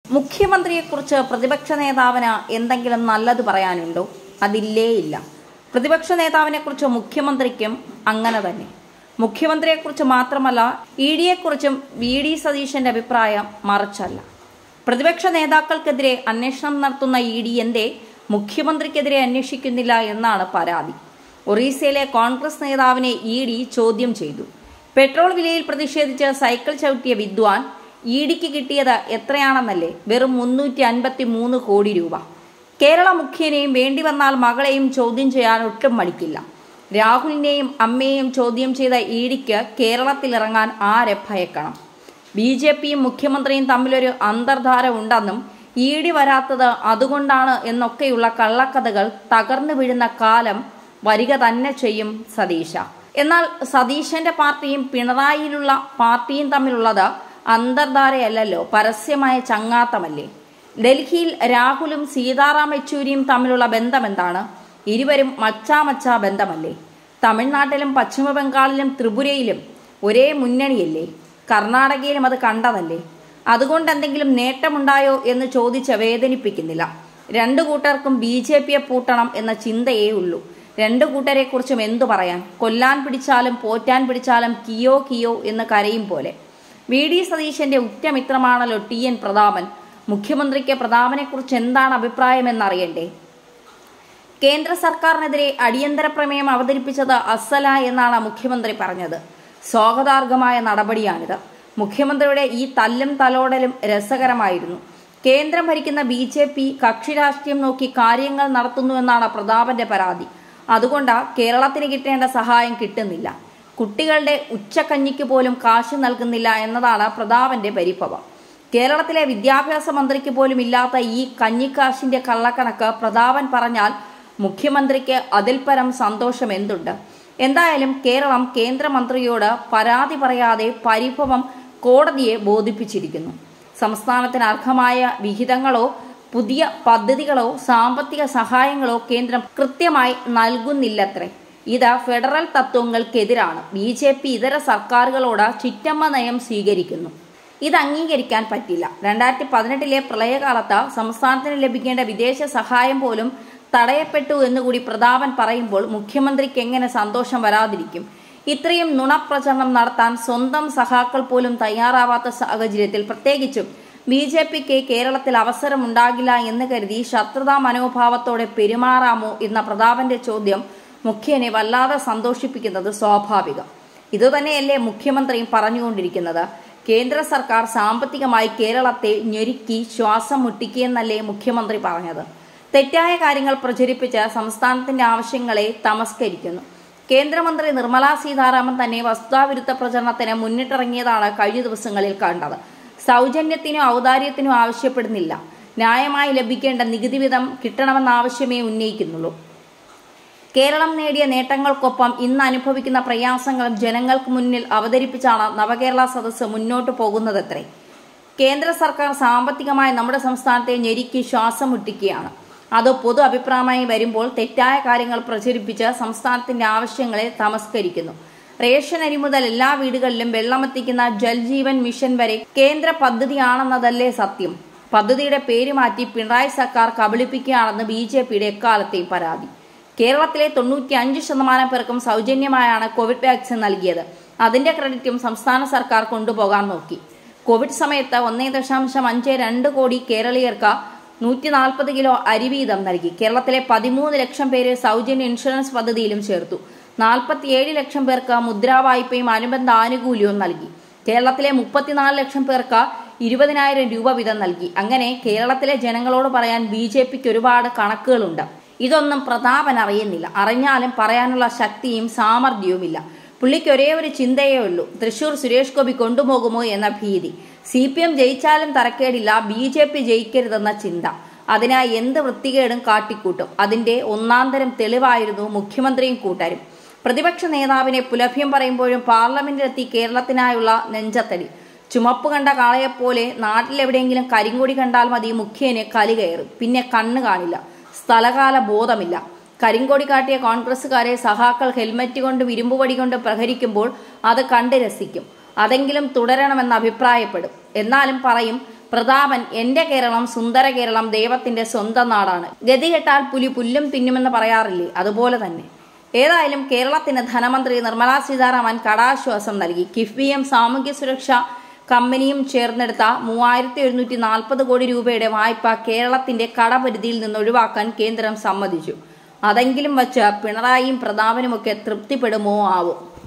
മുഖ്യമന്ത്രിയെക്കുറിച്ച് പ്രതിപക്ഷ നേതാവിന് എന്തെങ്കിലും നല്ലത് പറയാനുണ്ടോ അതില്ലേ ഇല്ല പ്രതിപക്ഷ നേതാവിനെക്കുറിച്ച് മുഖ്യമന്ത്രിക്കും അങ്ങനെ തന്നെ മുഖ്യമന്ത്രിയെക്കുറിച്ച് മാത്രമല്ല ഇ ഡിയെക്കുറിച്ചും വി ഡി സതീശന്റെ അഭിപ്രായം മറിച്ചല്ല പ്രതിപക്ഷ നേതാക്കൾക്കെതിരെ അന്വേഷണം നടത്തുന്ന ഇ ഡി എന്തേ മുഖ്യമന്ത്രിക്കെതിരെ അന്വേഷിക്കുന്നില്ല എന്നാണ് പരാതി ഒറീസയിലെ കോൺഗ്രസ് നേതാവിനെ ഇ ഡി ചോദ്യം ചെയ്തു പെട്രോൾ വിലയിൽ പ്രതിഷേധിച്ച് സൈക്കിൾ ചവിട്ടിയ വിദ്വാൻ ഇ ഡിക്ക് കിട്ടിയത് എത്രയാണെന്നല്ലേ വെറും മുന്നൂറ്റി അൻപത്തി മൂന്ന് കോടി രൂപ കേരള മുഖ്യനെയും വേണ്ടി വന്നാൽ മകളെയും ചോദ്യം ചെയ്യാൻ ഒട്ടും മടിക്കില്ല രാഹുലിനെയും അമ്മയെയും ചോദ്യം ചെയ്ത ഇ ഡിക്ക് കേരളത്തിലിറങ്ങാൻ ആരെ ഭയക്കണം ബി ജെ പിയും മുഖ്യമന്ത്രിയും തമ്മിലൊരു അന്തർധാര ഉണ്ടെന്നും ഇ ഡി വരാത്തത് അതുകൊണ്ടാണ് എന്നൊക്കെയുള്ള കള്ളക്കഥകൾ തകർന്നു വീഴുന്ന കാലം വരിക തന്നെ ചെയ്യും സതീശ എന്നാൽ സതീശന്റെ പാർട്ടിയും പിണറായിയിലുള്ള പാർട്ടിയും തമ്മിലുള്ളത് അന്തർധാരയല്ലല്ലോ പരസ്യമായ ചങ്ങാത്തമല്ലേ ഡൽഹിയിൽ രാഹുലും സീതാറാം യെച്ചൂരിയും തമ്മിലുള്ള ബന്ധം എന്താണ് ഇരുവരും മച്ചാമച്ചാ ബന്ധമല്ലേ തമിഴ്നാട്ടിലും പശ്ചിമ ബംഗാളിലും ത്രിപുരയിലും ഒരേ മുന്നണിയല്ലേ കർണാടകയിലും അത് കണ്ടതല്ലേ അതുകൊണ്ട് എന്തെങ്കിലും നേട്ടമുണ്ടായോ എന്ന് ചോദിച്ച് വേദനിപ്പിക്കുന്നില്ല രണ്ടു കൂട്ടർക്കും ബി ജെ പിയെ പൂട്ടണം എന്ന ചിന്തയേ ഉള്ളൂ രണ്ടു കൂട്ടരെ കുറിച്ചും എന്തു പറയാൻ കൊല്ലാൻ പിടിച്ചാലും പോറ്റാൻ പിടിച്ചാലും കിയോ കിയോ എന്ന് കരയും പോലെ വി ഡി സതീശന്റെ ഉറ്റമിത്രമാണല്ലോ ടി എൻ പ്രതാപൻ മുഖ്യമന്ത്രിക്ക് പ്രതാപനെക്കുറിച്ച് എന്താണ് അഭിപ്രായമെന്നറിയണ്ടേ കേന്ദ്ര സർക്കാരിനെതിരെ അടിയന്തര പ്രമേയം അവതരിപ്പിച്ചത് അസല എന്നാണ് മുഖ്യമന്ത്രി പറഞ്ഞത് സ്വാഗതാർഹമായ നടപടിയാണിത് മുഖ്യമന്ത്രിയുടെ ഈ തല്ലും തലോടലും രസകരമായിരുന്നു കേന്ദ്രം ഭരിക്കുന്ന ബി ജെ പി കക്ഷി രാഷ്ട്രീയം നോക്കി കാര്യങ്ങൾ നടത്തുന്നുവെന്നാണ് പ്രതാപന്റെ പരാതി അതുകൊണ്ട് കേരളത്തിന് കിട്ടേണ്ട സഹായം കിട്ടുന്നില്ല കുട്ടികളുടെ ഉച്ചക്കഞ്ഞിക്ക് പോലും കാശ് നൽകുന്നില്ല എന്നതാണ് പ്രതാപന്റെ പരിഭവം കേരളത്തിലെ വിദ്യാഭ്യാസ മന്ത്രിക്ക് പോലും ഇല്ലാത്ത ഈ കഞ്ഞിക്കാശിന്റെ കള്ളക്കണക്ക് പ്രതാപൻ പറഞ്ഞാൽ മുഖ്യമന്ത്രിക്ക് അതിൽ പരം സന്തോഷം എന്തുണ്ട് എന്തായാലും കേരളം കേന്ദ്രമന്ത്രിയോട് പരാതി പറയാതെ പരിഭവം കോടതിയെ ബോധിപ്പിച്ചിരിക്കുന്നു സംസ്ഥാനത്തിന് അർഹമായ വിഹിതങ്ങളോ പുതിയ പദ്ധതികളോ സാമ്പത്തിക സഹായങ്ങളോ കേന്ദ്രം കൃത്യമായി നൽകുന്നില്ലത്രേ ഇത് ഫെഡറൽ തത്വങ്ങൾക്കെതിരാണ് ബി ജെ പി ഇതര സർക്കാരുകളോട് ചിറ്റമ്മ നയം സ്വീകരിക്കുന്നു ഇത് അംഗീകരിക്കാൻ പറ്റില്ല രണ്ടായിരത്തി പതിനെട്ടിലെ പ്രളയകാലത്ത് സംസ്ഥാനത്തിന് ലഭിക്കേണ്ട വിദേശ സഹായം പോലും തടയപ്പെട്ടു എന്നുകൂടി പ്രതാപൻ പറയുമ്പോൾ മുഖ്യമന്ത്രിക്ക് എങ്ങനെ സന്തോഷം വരാതിരിക്കും ഇത്രയും നുണപ്രചരണം നടത്താൻ സ്വന്തം സഹാക്കൾ പോലും തയ്യാറാവാത്ത സാഹചര്യത്തിൽ പ്രത്യേകിച്ചും ബി ജെ പിക്ക് കേരളത്തിൽ അവസരമുണ്ടാകില്ല എന്ന് കരുതി ശത്രുതാ മനോഭാവത്തോടെ പെരുമാറാമോ എന്ന പ്രതാപന്റെ ചോദ്യം മുഖ്യനെ വല്ലാതെ സന്തോഷിപ്പിക്കുന്നത് സ്വാഭാവികം ഇതുതന്നെയല്ലേ മുഖ്യമന്ത്രിയും പറഞ്ഞുകൊണ്ടിരിക്കുന്നത് കേന്ദ്ര സർക്കാർ സാമ്പത്തികമായി കേരളത്തെ ഞെരുക്കി ശ്വാസം മുട്ടിക്കിയെന്നല്ലേ മുഖ്യമന്ത്രി പറഞ്ഞത് തെറ്റായ കാര്യങ്ങൾ പ്രചരിപ്പിച്ച് സംസ്ഥാനത്തിന്റെ ആവശ്യങ്ങളെ തമസ്കരിക്കുന്നു കേന്ദ്രമന്ത്രി നിർമ്മല സീതാരാമൻ തന്നെ വസ്തുതാവിരുദ്ധ പ്രചരണത്തിന് മുന്നിട്ടിറങ്ങിയതാണ് കഴിഞ്ഞ ദിവസങ്ങളിൽ കണ്ടത് സൗജന്യത്തിനോ ഔദാര്യത്തിനോ ആവശ്യപ്പെടുന്നില്ല ന്യായമായി ലഭിക്കേണ്ട നികുതി വിധം കിട്ടണമെന്ന ആവശ്യമേ ഉന്നയിക്കുന്നുള്ളൂ കേരളം നേടിയ നേട്ടങ്ങൾക്കൊപ്പം ഇന്ന് അനുഭവിക്കുന്ന പ്രയാസങ്ങളും ജനങ്ങൾക്ക് മുന്നിൽ അവതരിപ്പിച്ചാണ് നവകേരള സദസ്സ് മുന്നോട്ട് പോകുന്നതത്രേ കേന്ദ്ര സർക്കാർ സാമ്പത്തികമായി നമ്മുടെ സംസ്ഥാനത്തെ ഞെരുക്കി ശ്വാസം മുട്ടിക്കുകയാണ് അത് പൊതു അഭിപ്രായമായി വരുമ്പോൾ തെറ്റായ കാര്യങ്ങൾ പ്രചരിപ്പിച്ച് സംസ്ഥാനത്തിന്റെ ആവശ്യങ്ങളെ തമസ്കരിക്കുന്നു റേഷൻ അരി മുതൽ എല്ലാ വീടുകളിലും വെള്ളമെത്തിക്കുന്ന ജൽജീവൻ മിഷൻ വരെ കേന്ദ്ര പദ്ധതിയാണെന്നതല്ലേ സത്യം പദ്ധതിയുടെ പേര് മാറ്റി പിണറായി സർക്കാർ കബളിപ്പിക്കുകയാണെന്ന് ബി ജെ പിയുടെ എക്കാലത്തെയും പരാതി കേരളത്തിലെ തൊണ്ണൂറ്റി അഞ്ച് ശതമാനം പേർക്കും സൗജന്യമായാണ് കോവിഡ് വാക്സിൻ നൽകിയത് അതിന്റെ ക്രെഡിറ്റും സംസ്ഥാന സർക്കാർ കൊണ്ടുപോകാൻ നോക്കി കോവിഡ് സമയത്ത് ഒന്നേ ദശാംശം അഞ്ച് രണ്ട് കോടി കേരളീയർക്ക് നൂറ്റി നാൽപ്പത് കിലോ അരി വീതം നൽകി കേരളത്തിലെ പതിമൂന്ന് ലക്ഷം പേര് സൗജന്യ ഇൻഷുറൻസ് പദ്ധതിയിലും ചേർത്തു നാൽപ്പത്തിയേഴ് ലക്ഷം പേർക്ക് മുദ്രാ വായ്പയും അനുബന്ധ ആനുകൂല്യവും നൽകി കേരളത്തിലെ മുപ്പത്തിനാല് ലക്ഷം പേർക്ക് ഇരുപതിനായിരം രൂപ വീതം നൽകി അങ്ങനെ കേരളത്തിലെ ജനങ്ങളോട് പറയാൻ ബി ജെ പിക്ക് ഒരുപാട് കണക്കുകളുണ്ട് ഇതൊന്നും പ്രതാപൻ അറിയുന്നില്ല അറിഞ്ഞാലും പറയാനുള്ള ശക്തിയും സാമർഥ്യവുമില്ല പുള്ളിക്ക് ഒരേ ഒരു ചിന്തയേ ഉള്ളൂ തൃശൂർ സുരേഷ് ഗോപി കൊണ്ടുപോകുമോ എന്ന ഭീതി സി പി എം ജയിച്ചാലും തരക്കേടില്ല ബി ജെ പി ജയിക്കരുതെന്ന ചിന്ത അതിനായി എന്ത് വൃത്തികേടും കാട്ടിക്കൂട്ടും അതിന്റെ ഒന്നാന്തരം തെളിവായിരുന്നു മുഖ്യമന്ത്രിയും കൂട്ടരും പ്രതിപക്ഷ നേതാവിനെ പുലഭ്യം പറയുമ്പോഴും പാർലമെന്റിലെത്തി കേരളത്തിനായുള്ള നെഞ്ചത്തടി ചുമപ്പ് കണ്ട കാളയെപ്പോലെ നാട്ടിലെവിടെയെങ്കിലും കരിങ്കൊടി കണ്ടാൽ മതി മുഖ്യന് കലി കയറും പിന്നെ കണ്ണ് കാണില്ല സ്ഥലകാല ബോധമില്ല കരിങ്കൊടി കാട്ടിയ കോൺഗ്രസുകാരെ സഹാക്കൾ ഹെൽമറ്റ് കൊണ്ടും ഇരുമ്പുവടി കൊണ്ടും പ്രഹരിക്കുമ്പോൾ അത് കണ്ട് രസിക്കും അതെങ്കിലും തുടരണമെന്ന് അഭിപ്രായപ്പെടും എന്നാലും പറയും പ്രതാപൻ എന്റെ കേരളം സുന്ദര കേരളം ദൈവത്തിന്റെ സ്വന്തം നാടാണ് ഗതികെട്ടാൽ പുലി പുല്ലും തിന്നുമെന്ന് പറയാറില്ലേ അതുപോലെ തന്നെ ഏതായാലും കേരളത്തിന് ധനമന്ത്രി നിർമ്മലാ സീതാരാമൻ കടാശ്വാസം നൽകി കിഫ്ബിയും സാമൂഹ്യ സുരക്ഷ കമ്പനിയും ചേർന്നെടുത്ത മൂവായിരത്തി എഴുന്നൂറ്റി നാൽപ്പത് കോടി രൂപയുടെ വായ്പ കേരളത്തിന്റെ കടപരിധിയിൽ നിന്ന് ഒഴിവാക്കാൻ കേന്ദ്രം സമ്മതിച്ചു അതെങ്കിലും വച്ച് പിണറായിയും പ്രതാപനുമൊക്കെ തൃപ്തിപ്പെടുമോ ആവും